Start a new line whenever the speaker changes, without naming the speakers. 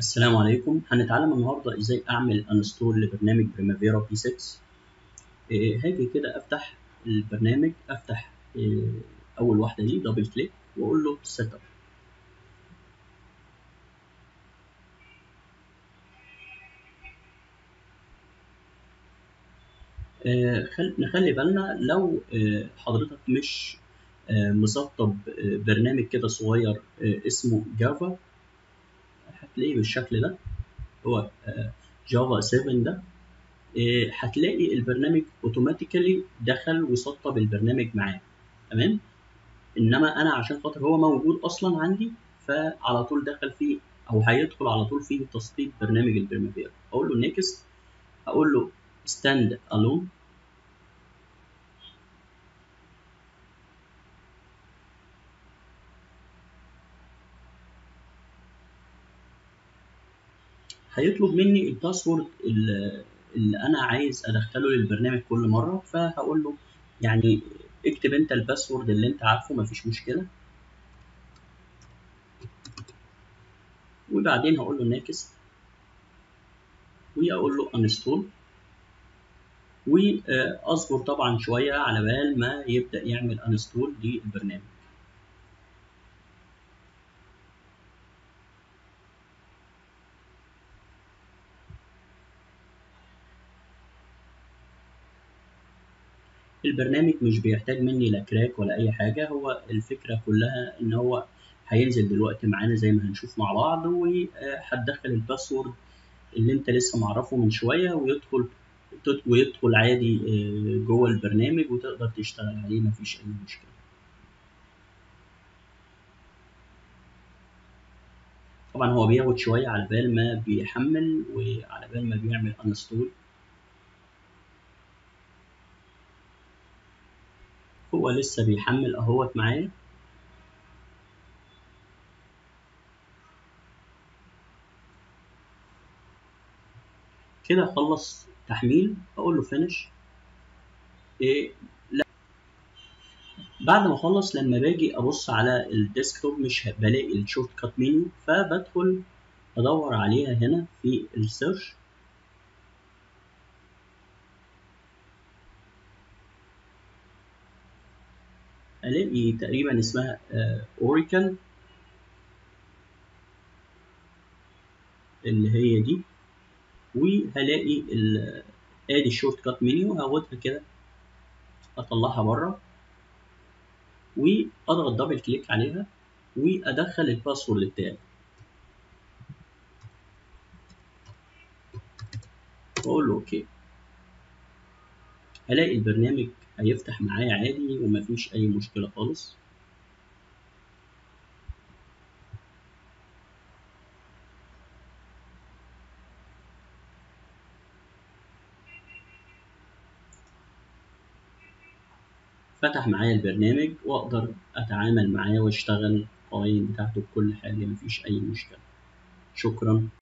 السلام عليكم هنتعلم النهارده ازاي اعمل انستول لبرنامج بريمافيرا بي 6 إيه، هاجي كده افتح البرنامج افتح إيه، اول واحده دي دبل كليك واقول له سيت اب نخلي بالنا لو آه، حضرتك مش آه، مسطب آه، برنامج كده صغير آه، اسمه جافا هتلاقيه بالشكل ده هو آه، جافا 7 ده آه، هتلاقي البرنامج اوتوماتيكالي دخل وسطب البرنامج معاه تمام انما انا عشان خاطر هو موجود اصلا عندي فعلى طول دخل فيه او هيدخل على طول فيه تسطيب برنامج البريمافيرا اقول له نيكست اقول له ستاند الون هيطلب مني الباسورد اللي, اللي انا عايز ادخله للبرنامج كل مره فهقول له يعني اكتب انت الباسورد اللي انت عارفه مفيش مشكله وبعدين هقول له نيكست واقول له انستول واصبر طبعا شويه على بال ما يبدا يعمل انستول للبرنامج البرنامج مش بيحتاج مني لا كراك ولا اي حاجه هو الفكره كلها ان هو هينزل دلوقتي معانا زي ما هنشوف مع بعض وهتدخل الباسورد اللي انت لسه معرفه من شويه ويدخل ويدخل عادي جوه البرنامج وتقدر تشتغل عليه مفيش اي مشكله طبعا هو بياخد شويه على بال ما بيحمل وعلى بال ما بيعمل انستول هو لسه بيحمل اهوت معايا كده خلص تحميل اقول له فينش إيه لا بعد ما اخلص لما باجي ابص على الديسكتوب مش بلاقي الشورت كات منيو فبدخل ادور عليها هنا في السيرش الاقي تقريبا اسمها اوريكل اللي هي دي وهلاقي ادي الشورت كات منيو هاخدها كده اطلعها بره واضغط دبل كليك عليها وادخل الباسورد بتاعي واقول له اوكي هلاقي البرنامج هيفتح معايا عادي ومفيش اي مشكله خالص فتح معايا البرنامج واقدر اتعامل معاه واشتغل القوائم بتاعته بكل حاجه مفيش اي مشكله شكرا